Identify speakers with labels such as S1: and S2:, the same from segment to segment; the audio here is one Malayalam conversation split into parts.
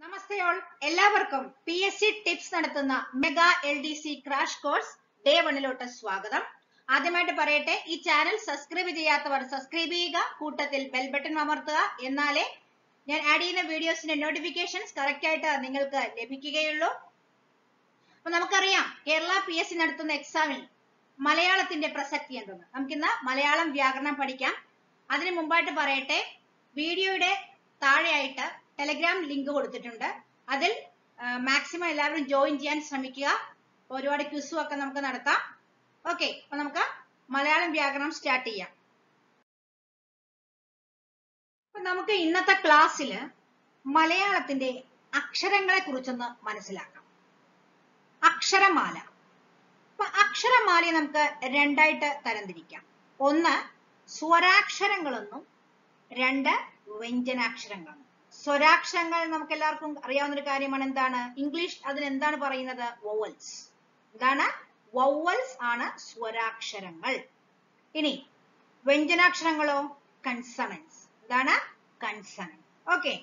S1: നമസ്തേ ഓൾ എല്ലാവർക്കും പി എസ് സി ടിപ്സ് നടത്തുന്ന mega L D C crash course day വണ്ണിലോട്ട് സ്വാഗതം ആദ്യമായിട്ട് പറയട്ടെ ഈ ചാനൽ സബ്സ്ക്രൈബ് ചെയ്യാത്തവർ സബ്സ്ക്രൈബ് ചെയ്യുക കൂട്ടത്തിൽ ബെൽ ബട്ടൺ അമർത്തുക എന്നാലേ ഞാൻ ആഡ് ചെയ്യുന്ന വീഡിയോസിന്റെ നോട്ടിഫിക്കേഷൻസ് കറക്റ്റ് ആയിട്ട് നിങ്ങൾക്ക് ലഭിക്കുകയുള്ളൂ അപ്പൊ നമുക്കറിയാം കേരള പി എസ് സി നടത്തുന്ന എക്സാമിൽ മലയാളത്തിന്റെ പ്രസക്തി എന്തെന്ന് നമുക്കിന്ന് മലയാളം വ്യാകരണം പഠിക്കാം അതിനു മുമ്പായിട്ട് പറയട്ടെ വീഡിയോയുടെ താഴെയായിട്ട് ടെലഗ്രാം ലിങ്ക് കൊടുത്തിട്ടുണ്ട് അതിൽ മാക്സിമം എല്ലാവരും ജോയിൻ ചെയ്യാൻ ശ്രമിക്കുക ഒരുപാട് ക്വിസും ഒക്കെ നമുക്ക് നടത്താം ഓക്കെ അപ്പൊ നമുക്ക് മലയാളം വ്യാകരണം സ്റ്റാർട്ട് ചെയ്യാം അപ്പൊ നമുക്ക് ഇന്നത്തെ ക്ലാസ്സിൽ മലയാളത്തിന്റെ അക്ഷരങ്ങളെ കുറിച്ചൊന്ന് മനസ്സിലാക്കാം അക്ഷരമാല അപ്പൊ അക്ഷരമാലയെ നമുക്ക് രണ്ടായിട്ട് തരംതിരിക്കാം ഒന്ന് സ്വരാക്ഷരങ്ങളെന്നും രണ്ട് വ്യഞ്ജനാക്ഷരങ്ങളെന്നും സ്വരാക്ഷരങ്ങൾ നമുക്ക് എല്ലാവർക്കും അറിയാവുന്ന ഒരു കാര്യമാണ് എന്താണ് ഇംഗ്ലീഷ് അതിന് എന്താണ് പറയുന്നത് വൊവൽസ് എന്താണ് വൊവൽസ് ആണ് സ്വരാക്ഷരങ്ങൾ ഇനി വ്യഞ്ജനാക്ഷരങ്ങളോ കൺസണൻസ് എന്താണ് കൺസണൻസ് ഓക്കെ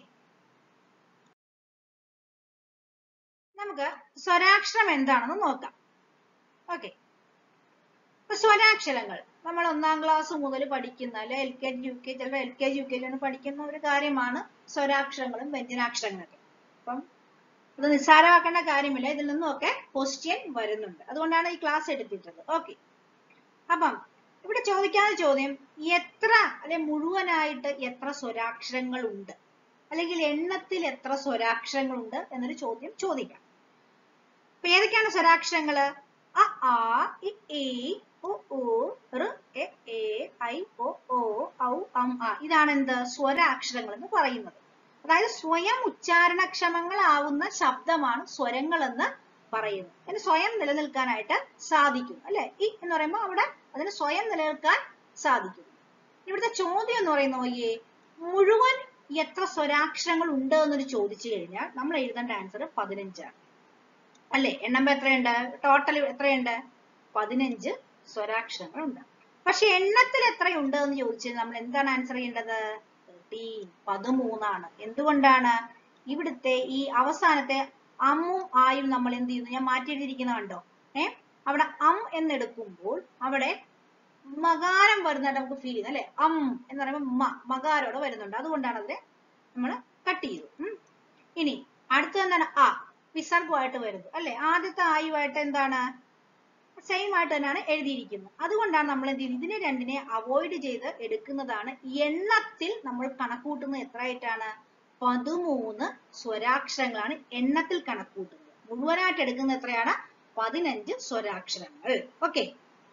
S1: നമുക്ക് സ്വരാക്ഷരം എന്താണെന്ന് നോക്കാം ഓക്കെ ഇപ്പൊ സ്വരാക്ഷരങ്ങൾ നമ്മൾ ഒന്നാം ക്ലാസ് മുതൽ പഠിക്കുന്ന അല്ലെ L K G U K ചിലപ്പോൾ L K G U K G പഠിക്കുന്ന ഒരു കാര്യമാണ് സ്വരാക്ഷരങ്ങളും വ്യഞ്ജനാക്ഷരങ്ങളൊക്കെ അപ്പം ഇത് നിസ്സാരമാക്കേണ്ട കാര്യമില്ല ഇതിൽ നിന്നൊക്കെ ക്വസ്റ്റ്യൻ വരുന്നുണ്ട് അതുകൊണ്ടാണ് ഈ ക്ലാസ് എടുത്തിട്ടുള്ളത് ഓക്കെ അപ്പം ഇവിടെ ചോദിക്കാവുന്ന ചോദ്യം എത്ര അല്ലെ മുഴുവനായിട്ട് എത്ര സ്വരാക്ഷരങ്ങൾ ഉണ്ട് അല്ലെങ്കിൽ എണ്ണത്തിൽ എത്ര സ്വരാക്ഷരങ്ങൾ ഉണ്ട് എന്നൊരു ചോദ്യം ചോദിക്കാം അപ്പൊ ഏതൊക്കെയാണ് സ്വരാക്ഷരങ്ങള് അ ആ ഇ ഈ ഉ ഊ ഋ എ എ ഐ ഒ ഓ ഔ അം ആ ഇതാണ് എന്ത് സ്വരാക്ഷരങ്ങൾ എന്ന് പറയുന്നത് അതായത് സ്വയം ഉച്ചാരണക്ഷമങ്ങളാവുന്ന ശബ്ദമാണ് സ്വരങ്ങൾ എന്ന് പറയുന്നത് അതിന് സ്വയം നിലനിൽക്കാനായിട്ട് സാധിക്കും അല്ലെ ഇ എന്ന് പറയുമ്പോൾ അവിടെ അതിന് സ്വയം നിലനിൽക്കാൻ സാധിക്കും ഇവിടുത്തെ ചോദ്യം എന്ന് പറയുന്ന നോക്കിയേ മുഴുവൻ എത്ര സ്വരാക്ഷരങ്ങൾ ഉണ്ട് എന്നൊരു ചോദിച്ചു കഴിഞ്ഞാൽ നമ്മൾ എഴുതേണ്ട ആൻസർ പതിനഞ്ചാണ് അല്ലേ എണ്ണമ്പോ എത്രയുണ്ട് ടോട്ടൽ എത്രയുണ്ട് പതിനഞ്ച് സ്വരാക്ഷരങ്ങളുണ്ട് പക്ഷെ എണ്ണത്തിൽ എത്രയുണ്ട് എന്ന് ചോദിച്ചാൽ നമ്മൾ എന്താണ് ആൻസർ ചെയ്യേണ്ടത് തേർട്ടീൻ പതിമൂന്നാണ് എന്തുകൊണ്ടാണ് ഇവിടുത്തെ ഈ അവസാനത്തെ അമ്മും ആയും നമ്മൾ എന്ത് ചെയ്യുന്നു ഞാൻ മാറ്റി എഴുതിയിരിക്കുന്ന കണ്ടോ ഏ അവിടെ അം എന്നെടുക്കുമ്പോൾ അവിടെ മകാരം വരുന്നതായിട്ട് നമുക്ക് ഫീൽ ചെയ്യുന്നു അല്ലെ അം എന്ന് പറയുമ്പോൾ മ മകാരോടെ വരുന്നുണ്ട് അതുകൊണ്ടാണ് അതിനെ നമ്മൾ കട്ട് ചെയ്തു ഉം. ഇനി അടുത്തത് എന്താണ് ആ വിസർഗമായിട്ട് വരുന്നത് അല്ലെ ആദ്യത്തെ ആയുമായിട്ട് എന്താണ് സെയിം ആയിട്ട് തന്നെയാണ് എഴുതിയിരിക്കുന്നത് അതുകൊണ്ടാണ് നമ്മൾ എന്ത് ചെയ്യുന്നത് ഇതിനെ രണ്ടിനെ അവോയ്ഡ് ചെയ്ത് എടുക്കുന്നതാണ് എണ്ണത്തിൽ നമ്മൾ കണക്കൂട്ടുന്നത് എത്രയായിട്ടാണ് പതിമൂന്ന് സ്വരാക്ഷരങ്ങളാണ് എണ്ണത്തിൽ കണക്കൂട്ടുന്നത് മുഴുവനായിട്ട് എടുക്കുന്നത് എത്രയാണ് പതിനഞ്ച് സ്വരാക്ഷരങ്ങൾ ഓക്കെ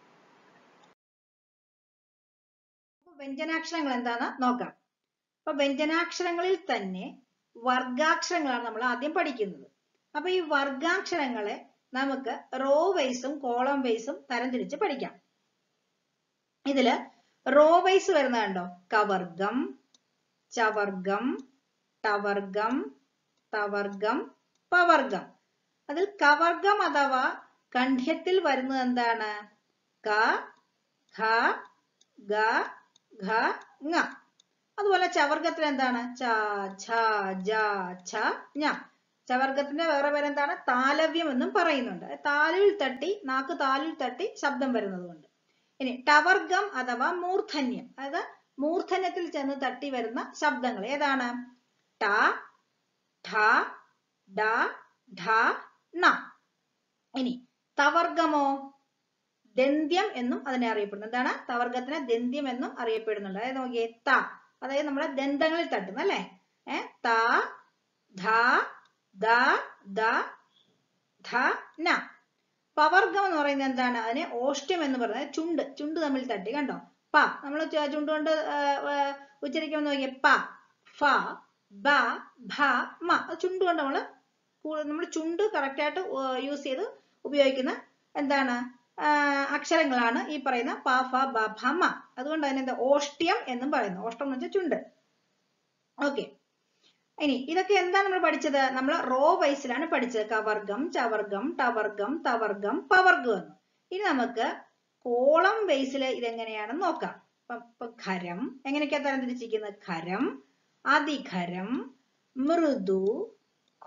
S1: വ്യഞ്ജനാക്ഷരങ്ങൾ എന്താന്ന് നോക്കാം അപ്പൊ വ്യഞ്ജനാക്ഷരങ്ങളിൽ തന്നെ വർഗാക്ഷരങ്ങളാണ് നമ്മൾ ആദ്യം പഠിക്കുന്നത് അപ്പൊ ഈ വർഗാക്ഷരങ്ങളെ നമുക്ക് റോ വൈസും കോളം വൈസും തരംതിരിച്ച് പഠിക്കാം ഇതില് റോ വൈസ് വരുന്നത് കണ്ടോ കവർഗം ചവർഗം ടവർഗം തവർഗം പവർഗം അതിൽ കവർഗം അഥവാ കണ്ഠ്യത്തിൽ വരുന്നത് എന്താണ് ക ഖ ഗ ഘ ങ അതുപോലെ ചവർഗത്തിൽ എന്താണ് ച ഛ ജ ഛ ഞ ചവർഗത്തിന്റെ വേറെ പേരെന്താണ് താലവ്യം എന്നും പറയുന്നുണ്ട് താലിൽ തട്ടി നാക്ക് താലിൽ തട്ടി ശബ്ദം വരുന്നത് കൊണ്ട് ഇനി ടവർഗം അഥവാ മൂർധന്യം അതായത് മൂർധന്യത്തിൽ ചെന്ന് തട്ടി വരുന്ന ശബ്ദങ്ങൾ ഏതാണ് ട ഠ ഡ ഢ ണ ഇനി തവർഗമോ ദന്ത്യം എന്നും അതിനെ അറിയപ്പെടുന്നു എന്താണ് തവർഗത്തിനെ ദന്ത്യം എന്നും അറിയപ്പെടുന്നുണ്ട് അതായത് നോക്കിയേ ത അതായത് നമ്മുടെ ദന്തങ്ങളിൽ തട്ടുന്നു അല്ലെ ഏ ത ധ ദ ദ ധ ന പവർഗം എന്ന് പറയുന്നത് എന്താണ് അതിനെ ഓഷ്ട്യം എന്ന് പറയുന്നത് ചുണ്ട് ചുണ്ട് തമ്മിൽ തട്ടി കണ്ടോ പ നമ്മൾ ചുണ്ട് കൊണ്ട് ഉച്ചരിക്കുമ്പോൾ നോക്കിയേ പ ഫ ബ ഭ മ അത് ചുണ്ട് കൊണ്ട് നമ്മൾ നമ്മൾ ചുണ്ട് കറക്റ്റ് ആയിട്ട് യൂസ് ചെയ്ത് ഉപയോഗിക്കുന്ന എന്താണ് അക്ഷരങ്ങളാണ് ഈ പറയുന്ന പ ഫ ബ ഭ മ അതുകൊണ്ട് അതിനെന്താ ഓഷ്ട്യം എന്നും പറയുന്നു ഓഷ്ടം എന്ന് വെച്ചാൽ ചുണ്ട് ഓക്കെ ഇനി ഇതൊക്കെ എന്താ നമ്മൾ പഠിച്ചത് നമ്മൾ റോ വൈസിലാണ് പഠിച്ചത് കവർഗം ചവർഗം ടവർഗം തവർഗം പവർഗം എന്ന് ഇനി നമുക്ക് കോളം ബേസിൽ ഇതെങ്ങനെയാണെന്ന് നോക്കാം ഇപ്പൊ ഖരം എങ്ങനെയൊക്കെയാ തരംതിരിച്ചിരിക്കുന്നത് ഖരം അതിഖരം മൃദു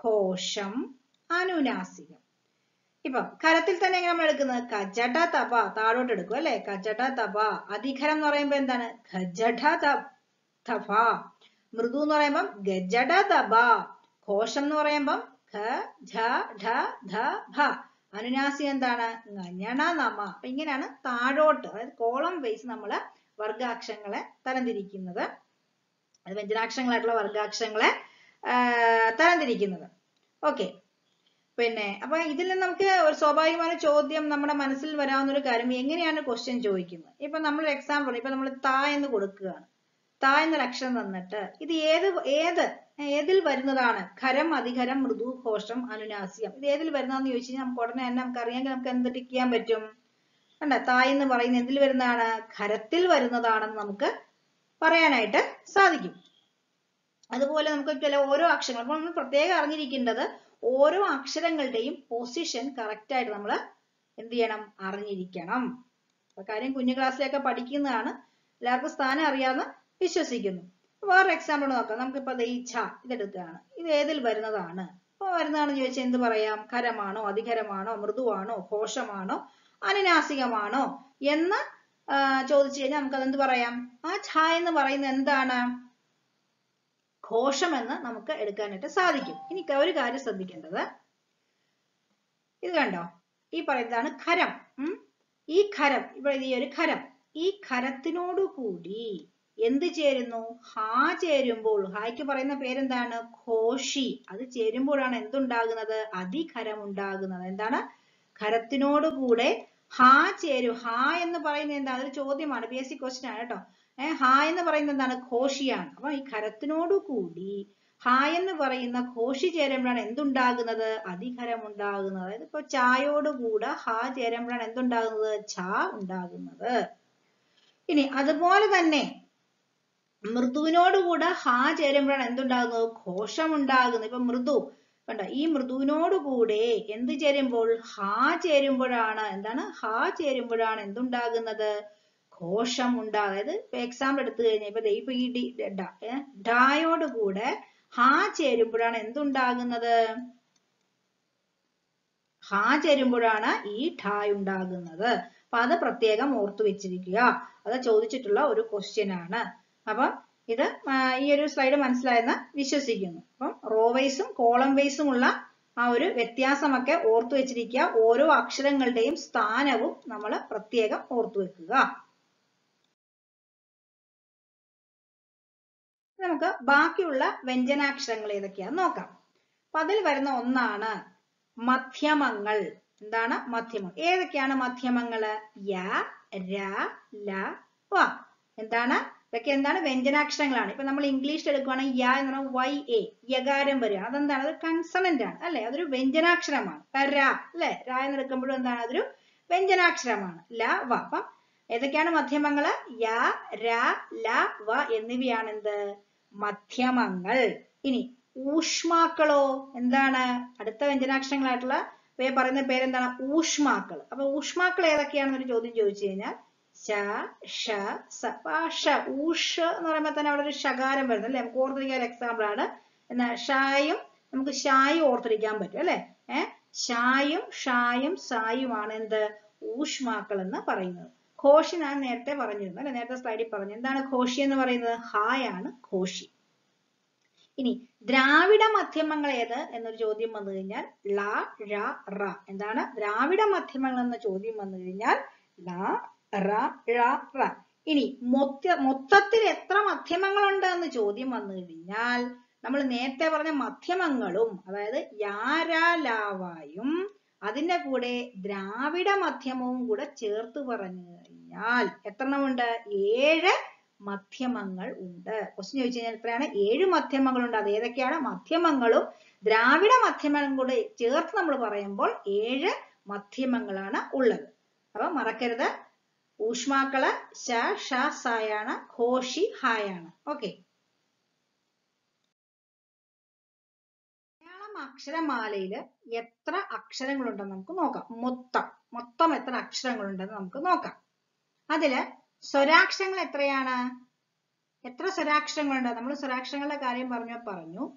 S1: ഘോഷം അനുനാസികം ഇപ്പൊ കരത്തിൽ തന്നെ എങ്ങനെ നമ്മൾ എടുക്കുന്നത് കജട തപ താഴോട്ട് എടുക്കും അല്ലെ കജട തപ അധികരം എന്ന് പറയുമ്പോ എന്താണ് ഖജട തപ മൃദു എന്ന് പറയുമ്പം ഗജട തപ ഘോഷം എന്ന് പറയുമ്പം ഖ ഝ ഢ ധ ഭ അനുനാസി എന്താണ് ങഞണ നമ അപ്പൊ ഇങ്ങനെയാണ് താഴോട്ട് അതായത് കോളം വൈസ് നമ്മള് വർഗാക്ഷരങ്ങളെ തരംതിരിക്കുന്നത് അത് വ്യഞ്ജനാക്ഷരങ്ങളായിട്ടുള്ള വർഗാക്ഷരങ്ങളെ ആ, തരംതിരിക്കുന്നത് ഓക്കെ പിന്നെ അപ്പൊ ഇതിൽ നിന്ന് നമുക്ക് ഒരു സ്വാഭാവികമായ ചോദ്യം നമ്മുടെ മനസ്സിൽ വരാവുന്ന ഒരു കാര്യം എങ്ങനെയാണ് ക്വസ്റ്റ്യൻ ചോദിക്കുന്നത് ഇപ്പൊ നമ്മൾ എക്സാമ്പിൾ ഇപ്പൊ നമ്മൾ താ എന്ന് കൊടുക്കുകയാണ് താ എന്നൊരു അക്ഷരം തന്നിട്ട് ഇത് ഏത് ഏത് ഏതിൽ വരുന്നതാണ് ഖരം അധികരം മൃദു ഘോഷം അനുനാസികം ഇത് ഏതിൽ വരുന്നതെന്ന് ചോദിച്ചു കഴിഞ്ഞാൽ നമുക്ക് ഉടനെ തന്നെ നമുക്ക് അറിയാമെങ്കിൽ നമുക്ക് എന്ത് ടിക്ക് ചെയ്യാൻ പറ്റും കണ്ട തായ് എന്ന് പറയുന്നത് എന്തിൽ വരുന്നതാണ് ഖരത്തിൽ വരുന്നതാണെന്ന് നമുക്ക് പറയാനായിട്ട് സാധിക്കും അതുപോലെ നമുക്ക് ചില ഓരോ അക്ഷരങ്ങൾ അപ്പോൾ നമ്മൾ പ്രത്യേകം അറിഞ്ഞിരിക്കേണ്ടത് ഓരോ അക്ഷരങ്ങളുടെയും പൊസിഷൻ കറക്റ്റ് ആയിട്ട് നമ്മൾ എന്ത് ചെയ്യണം അറിഞ്ഞിരിക്കണം അപ്പൊ കാര്യം കുഞ്ഞു ക്ലാസ്സിലൊക്കെ പഠിക്കുന്നതാണ് എല്ലാവർക്കും സ്ഥാനം അറിയാമെന്ന് വിശ്വസിക്കുന്നു വേറൊരു എക്സാമ്പിൾ നോക്കാം നമുക്കിപ്പോ ദേ ഈ ഛ ഇതെടുക്കുകയാണ് ഇത് ഏതിൽ വരുന്നതാണ് അപ്പൊ വരുന്നതാണെന്ന് ചോദിച്ചാൽ എന്ത് പറയാം ഖരമാണോ അധികരമാണോ മൃദുവാണോ ഘോഷമാണോ അനുനാസികമാണോ എന്ന് ആ, ചോദിച്ചു കഴിഞ്ഞാൽ നമുക്ക് അതെന്ത് പറയാം ആ ഛ എന്ന് പറയുന്നത് എന്താണ് ഘോഷമെന്ന് നമുക്ക് എടുക്കാനായിട്ട് സാധിക്കും ഇനി ക- ഒരു കാര്യം ശ്രദ്ധിക്കേണ്ടത് ഇത് കണ്ടോ ഈ പറയുന്നതാണ് ഖരം ഉം. ഈ ഖരം ഇവിടെ ഈ ഒരു ഖരം ഈ ഖരത്തിനോട് കൂടി എന്ത് ചേരുന്നു ഹാ ചേരുമ്പോൾ ഹായ്ക്ക് പറയുന്ന പേരെന്താണ് ഘോഷി അത് ചേരുമ്പോഴാണ് എന്തുണ്ടാകുന്നത് അതിഖരം ഉണ്ടാകുന്നത് എന്താണ് ഖരത്തിനോട് കൂടെ ഹാ ചേരും ഹാ എന്ന് പറയുന്നത് എന്താ അതൊരു ചോദ്യമാണ് ബേസിക് ക്വസ്റ്റ്യൻ ആണ് കേട്ടോ ഏഹ് ഹാ എന്ന് പറയുന്നത് എന്താണ് ഘോഷിയാണ് അപ്പൊ ഈ ഖരത്തിനോട് കൂടി ഹാ എന്ന് പറയുന്ന ഘോഷി ചേരുമ്പോഴാണ് എന്തുണ്ടാകുന്നത് അധികരം ഉണ്ടാകുന്നത് അതായത് ഇപ്പൊ ചായോട് കൂടെ ഹാ ചേരുമ്പോഴാണ് എന്തുണ്ടാകുന്നത് ഛ ഉണ്ടാകുന്നത് ഇനി അതുപോലെ തന്നെ മൃദുവിനോട് കൂടെ ഹാ ചേരുമ്പോഴാണ് എന്തുണ്ടാകുന്നത് ഘോഷം ഉണ്ടാകുന്നത് ഇപ്പൊ മൃദു കണ്ടോ ഈ മൃദുവിനോട് കൂടെ എന്ത് ചേരുമ്പോൾ ഹാ ചേരുമ്പോഴാണ് എന്താണ് ഹാ ചേരുമ്പോഴാണ് എന്തുണ്ടാകുന്നത് ഘോഷം ഉണ്ടാകുന്നത് അതായത് ഇപ്പൊ എക്സാമ്പിൾ എടുത്തു കഴിഞ്ഞാൽ ഇപ്പൊ ദേ ഇപ്പൊ ഈ ഡി ഡ ഏ, ഡായോട് കൂടെ ഹാ ചേരുമ്പോഴാണ് എന്തുണ്ടാകുന്നത് ഹാ ചേരുമ്പോഴാണ് ഈ ഠായ് ഉണ്ടാകുന്നത് അപ്പൊ അത് പ്രത്യേകം ഓർത്തു വെച്ചിരിക്കുക അത് ചോദിച്ചിട്ടുള്ള ഒരു ക്വസ്റ്റ്യൻ ആണ് അപ്പം ഇത് ആ, ഈ ഒരു സ്ലൈഡ് മനസ്സിലായെന്ന് വിശ്വസിക്കുന്നു അപ്പം റോ വൈസും കോളം വൈസും ഉള്ള ആ ഒരു വ്യത്യാസമൊക്കെ ഓർത്തു വെച്ചിരിക്കുക ഓരോ അക്ഷരങ്ങളുടെയും സ്ഥാനവും നമ്മൾ പ്രത്യേകം ഓർത്തു വെക്കുക നമുക്ക് ബാക്കിയുള്ള വ്യഞ്ജനാക്ഷരങ്ങൾ ഏതൊക്കെയാന്ന് നോക്കാം അപ്പൊ അതിൽ വരുന്ന ഒന്നാണ് മധ്യമങ്ങൾ എന്താണ് മധ്യമം ഏതൊക്കെയാണ് മധ്യമങ്ങള് യ ര ല വ എന്താണ് ഇതൊക്കെ എന്താണ് വ്യഞ്ജനാക്ഷരങ്ങളാണ് ഇപ്പൊ നമ്മൾ ഇംഗ്ലീഷിൽ എടുക്കുകയാണെങ്കിൽ യ എന്ന് പറഞ്ഞാൽ വൈ എ യകാരം വരിക അതെന്താണ് അത് കൺസണന്റ് ആണ് അല്ലെ അതൊരു വ്യഞ്ജനാക്ഷരമാണ് ഇപ്പൊ ര അല്ലെ ര എന്ന് എടുക്കുമ്പോഴും എന്താണ് അതൊരു വ്യഞ്ജനാക്ഷരമാണ് ല വ അപ്പം ഏതൊക്കെയാണ് മധ്യമങ്ങള് യ ര ല വ എന്നിവയാണ് എന്ത് മധ്യമങ്ങൾ ഇനി ഊഷ്മാക്കളോ എന്താണ് അടുത്ത വ്യഞ്ജനാക്ഷരങ്ങളായിട്ടുള്ള ഇവയെ പറയുന്ന പേരെന്താണ് ഊഷ്മാക്കൾ അപ്പൊ ഊഷ്മാക്കൾ ഏതൊക്കെയാണെന്നൊരു ചോദ്യം ചോദിച്ചു കഴിഞ്ഞാൽ ശ ഷ സ അപ്പൊ ആ ഷ ഊഷ് എന്ന് പറയുമ്പോൾ തന്നെ അവിടെ ഒരു ഷകാരം വരുന്നത് അല്ലെ നമുക്ക് ഓർത്തിരിക്കാൻ ഒരു എക്സാമ്പിൾ ആണ് എന്നാ ഷായും നമുക്ക് ഷായും ഓർത്തിരിക്കാൻ പറ്റും അല്ലെ ഏഹ് ഷായും ഷായും സായുമാണ് എന്ത് ഊഷ്മാക്കൾ എന്ന് പറയുന്നത് ഘോഷി ഞാൻ നേരത്തെ പറഞ്ഞിരുന്നു അല്ലെ നേരത്തെ സ്ലൈഡിൽ പറഞ്ഞു എന്താണ് ഘോഷി എന്ന് പറയുന്നത് ഹായാണ് ഘോഷി ഇനി ദ്രാവിഡ മധ്യമങ്ങൾ ഏത് എന്നൊരു ചോദ്യം വന്നു കഴിഞ്ഞാൽ ല ഴ റ എന്താണ് ദ്രാവിഡ മധ്യമങ്ങൾ എന്ന ചോദ്യം വന്നു കഴിഞ്ഞാൽ ല റ ഴ റ ഇനി മൊത്ത മൊത്തത്തിൽ എത്ര മധ്യമങ്ങളുണ്ട് എന്ന് ചോദ്യം വന്നു കഴിഞ്ഞാൽ നമ്മൾ നേരത്തെ പറഞ്ഞ മധ്യമങ്ങളും അതായത് യാരാലാവായും അതിന്റെ കൂടെ ദ്രാവിഡ മധ്യമവും കൂടെ ചേർത്ത് പറഞ്ഞു കഴിഞ്ഞാൽ എത്ര എണ്ണമുണ്ട് ഏഴ് മധ്യമങ്ങൾ ഉണ്ട് ക്വസ്റ്റ്യൻ ചോദിച്ചു കഴിഞ്ഞാൽ എത്രയാണ് ഏഴ് മധ്യമങ്ങൾ ഉണ്ട് അത് ഏതൊക്കെയാണ് മധ്യമങ്ങളും ദ്രാവിഡ മധ്യമങ്ങളും കൂടെ ചേർത്ത് നമ്മൾ പറയുമ്പോൾ ഏഴ് മധ്യമങ്ങളാണ് ഉള്ളത് അപ്പൊ മറക്കരുത് ഊഷ്മാക്കള് ശ ഷ സായാണ് ഘോഷി ഹായാണ് ഓക്കെ മലയാളം അക്ഷരമാലയില് എത്ര അക്ഷരങ്ങളുണ്ടെന്ന് നമുക്ക് നോക്കാം മൊത്തം മൊത്തം എത്ര അക്ഷരങ്ങളുണ്ടെന്ന് നമുക്ക് നോക്കാം അതില് സ്വരാക്ഷരങ്ങൾ എത്രയാണ് എത്ര സ്വരാക്ഷരങ്ങളുണ്ട് നമ്മൾ സ്വരാക്ഷരങ്ങളുടെ കാര്യം പറഞ്ഞു പറഞ്ഞു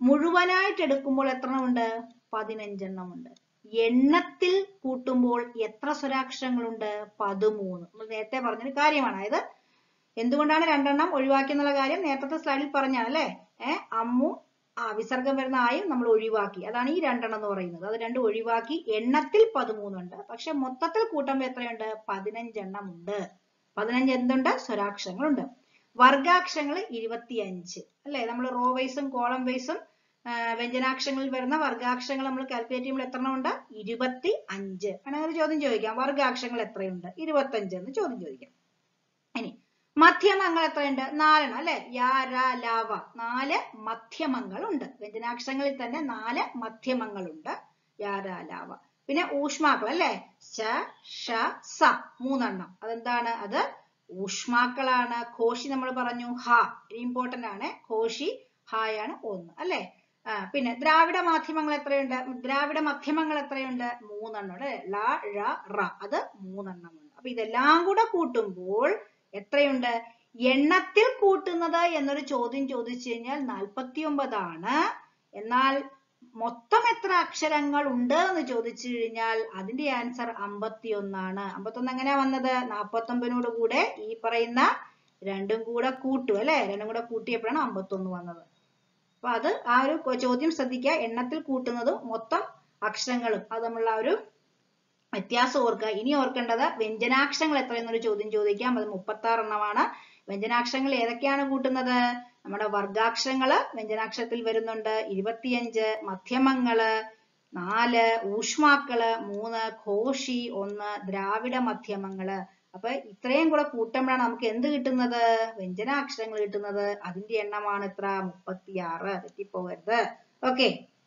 S1: മുഴുവനായിട്ട് എടുക്കുമ്പോൾ എത്ര ഉണ്ട് പതിനഞ്ചെണ്ണം ഉണ്ട് എണ്ണത്തിൽ കൂട്ടുമ്പോൾ എത്ര സ്വരാക്ഷരങ്ങളുണ്ട് പതിമൂന്ന് നമ്മൾ നേരത്തെ പറഞ്ഞൊരു കാര്യമാണ് അതായത് എന്തുകൊണ്ടാണ് രണ്ടെണ്ണം ഒഴിവാക്കി എന്നുള്ള കാര്യം നേരത്തെ സ്ലൈഡിൽ പറഞ്ഞാണ് അല്ലേ ഏഹ് അമ്മു ആ വിസർഗം വരുന്ന ആയും നമ്മൾ ഒഴിവാക്കി അതാണ് ഈ രണ്ടെണ്ണം എന്ന് പറയുന്നത് അത് രണ്ടും ഒഴിവാക്കി എണ്ണത്തിൽ പതിമൂന്നുണ്ട് പക്ഷെ മൊത്തത്തിൽ കൂട്ടുമ്പോൾ എത്രയുണ്ട് പതിനഞ്ചെണ്ണം ഉണ്ട് പതിനഞ്ച് എന്തുണ്ട് സ്വരാക്ഷരങ്ങളുണ്ട് വർഗാക്ഷരങ്ങൾ ഇരുപത്തിയഞ്ച് അല്ലെ നമ്മൾ റോ വൈസും കോളം വൈസും വ്യഞ്ജനാക്ഷരങ്ങളിൽ വരുന്ന വർഗാക്ഷരങ്ങൾ നമ്മൾ കാൽക്കുലേറ്റ് ചെയ്യുമ്പോൾ എത്ര എണ്ണം ഉണ്ട് ഇരുപത്തി അഞ്ച് അങ്ങനെ ഒരു ചോദ്യം ചോദിക്കാം വർഗാക്ഷരങ്ങൾ എത്രയുണ്ട് ഇരുപത്തഞ്ച് എന്ന് ചോദ്യം ചോദിക്കാം ഇനി മധ്യമങ്ങൾ എത്രയുണ്ട് നാലെണ്ണം അല്ലെ യാ ര ലാവ നാല് മധ്യമങ്ങൾ ഉണ്ട് വ്യഞ്ജനാക്ഷരങ്ങളിൽ തന്നെ നാല് മധ്യമങ്ങളുണ്ട് യാ ര ലാവ പിന്നെ ഊഷ്മാക്കൾ അല്ലെ ശ ഷ സ മൂന്നെണ്ണം അതെന്താണ് അത് ഊഷ്മാക്കളാണ് ഘോഷി നമ്മൾ പറഞ്ഞു ഹ ഇമ്പോർട്ടന്റ് ആണ് ഘോഷി ഹായാണ് ഒന്ന് അല്ലെ ആ, പിന്നെ ദ്രാവിഡ മാധ്യമങ്ങൾ എത്രയുണ്ട് ദ്രാവിഡ മധ്യമങ്ങൾ എത്രയുണ്ട് മൂന്നെണ്ണം ഉണ്ട് ല ഴ റ അത് മൂന്നെണ്ണം ഉണ്ട് അപ്പൊ ഇതെല്ലാം കൂടെ കൂട്ടുമ്പോൾ എത്രയുണ്ട് എണ്ണത്തിൽ കൂട്ടുന്നത് എന്നൊരു ചോദ്യം ചോദിച്ചു കഴിഞ്ഞാൽ നാൽപ്പത്തി ഒമ്പതാണ് എന്നാൽ മൊത്തം എത്ര അക്ഷരങ്ങൾ ഉണ്ട് എന്ന് ചോദിച്ചു കഴിഞ്ഞാൽ അതിന്റെ ആൻസർ അമ്പത്തി ഒന്നാണ് അമ്പത്തൊന്ന് എങ്ങനെയാ വന്നത് നാപ്പത്തൊമ്പതിനോട് കൂടെ ഈ പറയുന്ന രണ്ടും കൂടെ കൂട്ടും അല്ലെ രണ്ടും കൂടെ കൂട്ടിയപ്പോഴാണ് അമ്പത്തൊന്ന് വന്നത് അപ്പൊ അത് ആ ഒരു കൊ- ചോദ്യം ശ്രദ്ധിക്കുക എണ്ണത്തിൽ കൂട്ടുന്നതും മൊത്തം അക്ഷരങ്ങളും അത് തമ്മിലുള്ള ആ ഒരു വ്യത്യാസം ഓർക്കുക ഇനി ഓർക്കേണ്ടത് വ്യഞ്ജനാക്ഷരങ്ങൾ എത്രയെന്നൊരു ചോദ്യം ചോദിക്കാം അത് മുപ്പത്തി ആറ് എണ്ണമാണ് വ്യഞ്ജനാക്ഷരങ്ങൾ ഏതൊക്കെയാണ് കൂട്ടുന്നത് നമ്മുടെ വർഗാക്ഷരങ്ങള് വ്യഞ്ജനാക്ഷരത്തിൽ വരുന്നുണ്ട് ഇരുപത്തിയഞ്ച് മധ്യമങ്ങള് നാല് ഊഷ്മാക്കള് മൂന്ന് ഘോഷി ഒന്ന് ദ്രാവിഡ മധ്യമങ്ങള് അപ്പൊ ഇത്രയും കൂടെ കൂട്ടുമ്പോഴാണ് നമുക്ക് എന്ത് കിട്ടുന്നത് വ്യഞ്ജനാക്ഷരങ്ങൾ കിട്ടുന്നത് അതിന്റെ എണ്ണമാണ് എത്ര മുപ്പത്തിയാറ് തെറ്റിപ്പോകരുത് ഓക്കെ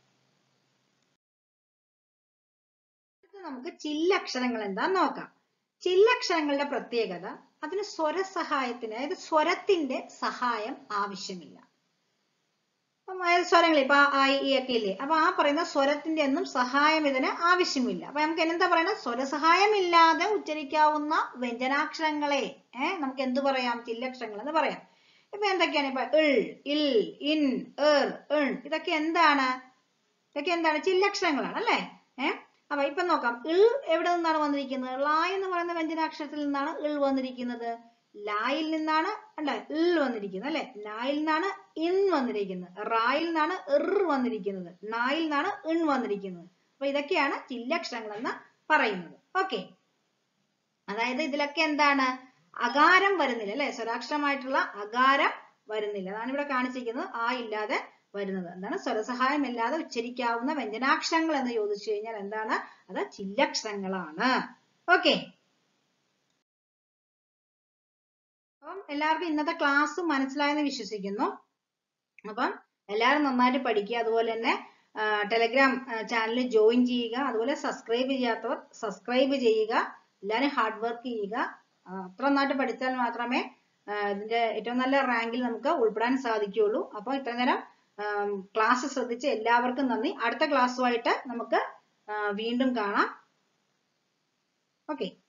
S1: അടുത്ത നമുക്ക് ചില്ലക്ഷരങ്ങൾ എന്താന്ന് നോക്കാം ചില്ലക്ഷരങ്ങളുടെ പ്രത്യേകത അതിന് സ്വരസഹായത്തിന് അതായത് സ്വരത്തിന്റെ സഹായം ആവശ്യമില്ല അപ്പം അതായത് സ്വരങ്ങൾ ഇപ്പൊ ആ ഐ ഈ ഒക്കെ ഇല്ലേ അപ്പൊ ആ പറയുന്ന സ്വരത്തിന്റെ ഒന്നും സഹായം ഇതിന് ആവശ്യമില്ല അപ്പൊ നമുക്ക് എന്താ പറയുന്നത് സ്വരസഹായം ഇല്ലാതെ ഉച്ചരിക്കാവുന്ന വ്യഞ്ജനാക്ഷരങ്ങളെ ഏഹ് നമുക്ക് എന്ത് പറയാം ചില്ലക്ഷരങ്ങൾ എന്ന് പറയാം ഇപ്പൊ എന്തൊക്കെയാണ് ഇപ്പൊ ഇൾ ഇൽ ഇൻ ഏർ ഇൺ ഇതൊക്കെ എന്താണ് ഇതൊക്കെ എന്താണ് ചില്ലക്ഷരങ്ങളാണ് അല്ലേ ഏഹ് അപ്പൊ ഇപ്പൊ നോക്കാം ഇൾ എവിടെ നിന്നാണ് വന്നിരിക്കുന്നത് ള എന്ന് പറയുന്ന വ്യഞ്ജനാക്ഷരത്തിൽ നിന്നാണ് ഇൾ വന്നിരിക്കുന്നത് ലായിൽ നിന്നാണ് അല്ല ഇൾ വന്നിരിക്കുന്നത് അല്ലെ ലായിൽ നിന്നാണ് ഇൻ വന്നിരിക്കുന്നത് റായിൽ നിന്നാണ് ഇർ വന്നിരിക്കുന്നത് നായിൽ നിന്നാണ് ഇൺ വന്നിരിക്കുന്നത് അപ്പൊ ഇതൊക്കെയാണ് ചില്ലക്ഷരങ്ങൾ എന്ന് പറയുന്നത് ഓക്കെ അതായത് ഇതിലൊക്കെ എന്താണ് അകാരം വരുന്നില്ല അല്ലെ സ്വരാക്ഷരമായിട്ടുള്ള അകാരം വരുന്നില്ല അതാണ് ഇവിടെ കാണിച്ചിരിക്കുന്നത് ആ ഇല്ലാതെ വരുന്നത് എന്താണ് സ്വരസഹായം ഇല്ലാതെ ഉച്ചരിക്കാവുന്ന വ്യഞ്ജനാക്ഷരങ്ങൾ എന്ന് ചോദിച്ചു കഴിഞ്ഞാൽ എന്താണ് അത് ചില്ലക്ഷരങ്ങളാണ് ഓക്കെ അപ്പം എല്ലാവർക്കും ഇന്നത്തെ ക്ലാസ് മനസ്സിലായെന്ന് വിശ്വസിക്കുന്നു അപ്പം എല്ലാവരും നന്നായിട്ട് പഠിക്കുക അതുപോലെ തന്നെ ടെലഗ്രാം ചാനൽ ജോയിൻ ചെയ്യുക അതുപോലെ സബ്സ്ക്രൈബ് ചെയ്യാത്തവർ സബ്സ്ക്രൈബ് ചെയ്യുക എല്ലാവരും ഹാർഡ് വർക്ക് ചെയ്യുക ആ, അത്ര നന്നായിട്ട് പഠിച്ചാൽ മാത്രമേ ആ, ഇതിന്റെ ഏറ്റവും നല്ല റാങ്കിൽ നമുക്ക് ഉൾപ്പെടാൻ സാധിക്കുകയുള്ളൂ അപ്പോൾ ഇത്ര നേരം ക്ലാസ് ശ്രദ്ധിച്ച എല്ലാവർക്കും നന്ദി അടുത്ത ക്ലാസ്സുമായിട്ട് നമുക്ക് ആ, വീണ്ടും കാണാം ഓക്കെ